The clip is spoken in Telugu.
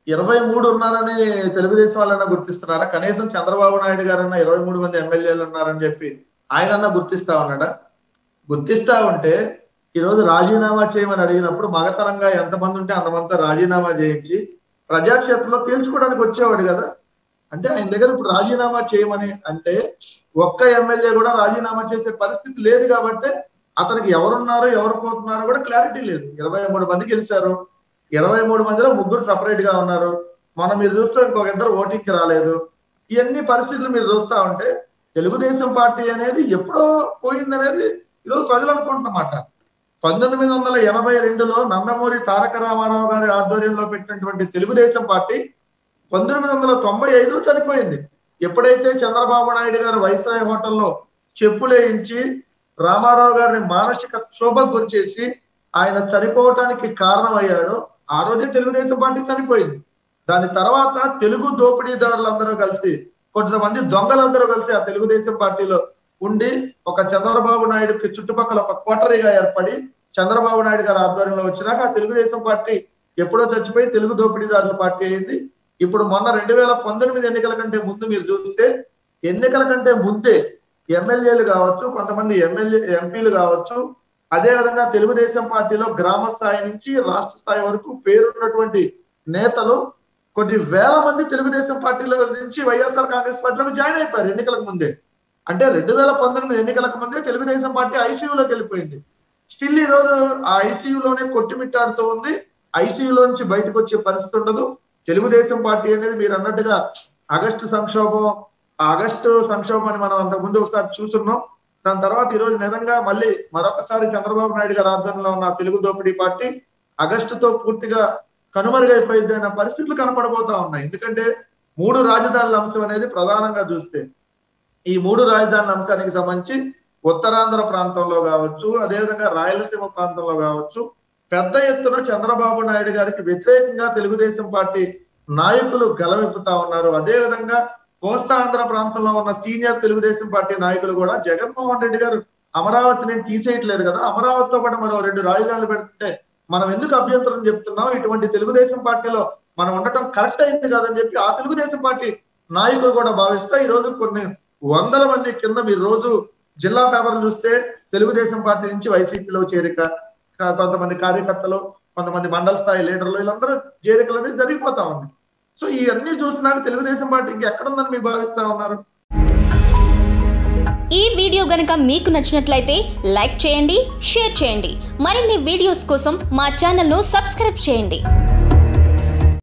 ఇరవై మూడు ఉన్నారని తెలుగుదేశం వాళ్ళన్నా గుర్తిస్తున్నారా కనీసం చంద్రబాబు నాయుడు గారన్నా ఇరవై మూడు మంది ఎమ్మెల్యేలు ఉన్నారని చెప్పి ఆయనన్నా గుర్తిస్తా ఉన్నాడా గుర్తిస్తా ఉంటే ఈ రోజు రాజీనామా చేయమని అడిగినప్పుడు మగతనంగా ఎంతమంది ఉంటే అంతమందితో రాజీనామా చేయించి ప్రజాక్షేత్రంలో తేల్చుకోవడానికి వచ్చేవాడు కదా అంటే ఆయన దగ్గర ఇప్పుడు రాజీనామా చేయమని అంటే ఒక్క ఎమ్మెల్యే కూడా రాజీనామా చేసే పరిస్థితి లేదు కాబట్టి అతనికి ఎవరున్నారు ఎవరు పోతున్నారు కూడా క్లారిటీ లేదు ఇరవై మూడు మంది గెలిచారు ఇరవై మూడు మందిలో ముగ్గురు సపరేట్ గా ఉన్నారు మనం మీరు చూస్తే ఇంకొక ఇద్దరు ఓటింగ్ కి రాలేదు ఇవన్నీ పరిస్థితులు మీరు చూస్తా ఉంటే తెలుగుదేశం పార్టీ అనేది ఎప్పుడో పోయిందనేది ఈరోజు ప్రజలు అనుకుంటున్నమాట పంతొమ్మిది వందల ఎనభై రెండులో నందమూరి తారక రామారావు గారి ఆధ్వర్యంలో పెట్టినటువంటి తెలుగుదేశం పార్టీ పంతొమ్మిది వందల తొంభై ఐదులో చనిపోయింది ఎప్పుడైతే చంద్రబాబు నాయుడు గారు వైస్రాయ్ హోటల్లో చెప్పులేయించి రామారావు గారిని మానసిక క్షోభకు గురిచేసి ఆయన చనిపోవటానికి కారణమయ్యాడు ఆ రోజే తెలుగుదేశం పార్టీ చనిపోయింది దాని తర్వాత తెలుగు దోపిడీదారులందరూ కలిసి కొంతమంది దొంగలందరూ కలిసి ఆ తెలుగుదేశం పార్టీలో ఉండి ఒక చంద్రబాబు నాయుడుకి చుట్టుపక్కల ఒక కోటరీగా ఏర్పడి చంద్రబాబు నాయుడు గారి ఆధ్వర్యంలో వచ్చినాక ఆ తెలుగుదేశం పార్టీ ఎప్పుడో చచ్చిపోయి తెలుగు దోపిడీదారుల పార్టీ అయింది ఇప్పుడు మొన్న రెండు వేల పంతొమ్మిది ఎన్నికల కంటే ముందు మీరు చూస్తే ఎన్నికల కంటే ముందే ఎమ్మెల్యేలు కావచ్చు కొంతమంది ఎమ్మెల్యే ఎంపీలు కావచ్చు అదే విధంగా తెలుగుదేశం పార్టీలో గ్రామ స్థాయి నుంచి రాష్ట్ర స్థాయి వరకు పేరున్నటువంటి నేతలు కొన్ని వేల మంది తెలుగుదేశం పార్టీలో నుంచి వైఎస్ఆర్ కాంగ్రెస్ పార్టీలోకి జాయిన్ అయిపోయారు ఎన్నికలకు ముందే అంటే రెండు వేల పంతొమ్మిది ఎన్నికలకు ముందే తెలుగుదేశం పార్టీ ఐసీయూలోకి వెళ్ళిపోయింది స్టిల్ ఈ రోజు ఆ ఐసీయూలోనే కొట్టుమిట్టాడుతూ ఉంది ఐసీయూలో నుంచి బయటకు వచ్చే పరిస్థితి ఉండదు తెలుగుదేశం పార్టీ అనేది మీరు అన్నట్టుగా ఆగస్టు సంక్షోభం ఆ ఆగస్టు సంక్షోభాన్ని మనం అంతకు ముందు ఒకసారి చూస్తున్నాం దాని తర్వాత ఈ రోజు నిజంగా మళ్ళీ మరొకసారి చంద్రబాబు నాయుడు గారి ఆధ్వర్యంలో ఉన్న తెలుగు దోపిడీ పార్టీ ఆగస్టుతో పూర్తిగా కనుమరుగైపోయింది అన్న పరిస్థితులు కనపడబోతా ఉన్నాయి ఎందుకంటే మూడు రాజధానుల అంశం అనేది ప్రధానంగా చూస్తే ఈ మూడు రాజధానుల అంశానికి సంబంధించి ఉత్తరాంధ్ర ప్రాంతంలో కావచ్చు అదేవిధంగా రాయలసీమ ప్రాంతంలో కావచ్చు పెద్ద ఎత్తున చంద్రబాబు నాయుడు గారికి వ్యతిరేకంగా తెలుగుదేశం పార్టీ నాయకులు గలమెప్పుతా ఉన్నారు అదే విధంగా కోస్తాంధ్ర ప్రాంతంలో ఉన్న సీనియర్ తెలుగుదేశం పార్టీ నాయకులు కూడా జగన్మోహన్ రెడ్డి గారు అమరావతిని తీసేయట్లేదు కదా అమరావతితో పాటు మరో రెండు రాజధానులు పెడితే మనం ఎందుకు అభ్యంతరం చెప్తున్నాం ఇటువంటి తెలుగుదేశం పార్టీలో మనం ఉండటం కరెక్ట్ అయింది కాదని చెప్పి ఆ తెలుగుదేశం పార్టీ నాయకులు కూడా భావిస్తే ఈ రోజు కొన్ని వందల మంది కింద మీరు రోజు జిల్లా పేపర్లు చూస్తే తెలుగుదేశం పార్టీ నుంచి వైసీపీలో చేరిక కా- కొంతమంది కార్యకర్తలు కొంతమంది మండల స్థాయి లీడర్లు వీళ్ళందరూ చేరికలు అనేది జరిగిపోతా ఉంది సో ఇవన్నీ చూసినాక తెలుగుదేశం పార్టీ ఇంకా ఎక్కడుందని మీరు భావిస్తా ఉన్నారు ఈ వీడియో గనుక మీకు నచ్చినట్లయితే లైక్ చేయండి షేర్ చేయండి మరిన్ని వీడియోస్ కోసం మా ఛానల్ను సబ్స్క్రైబ్ చేయండి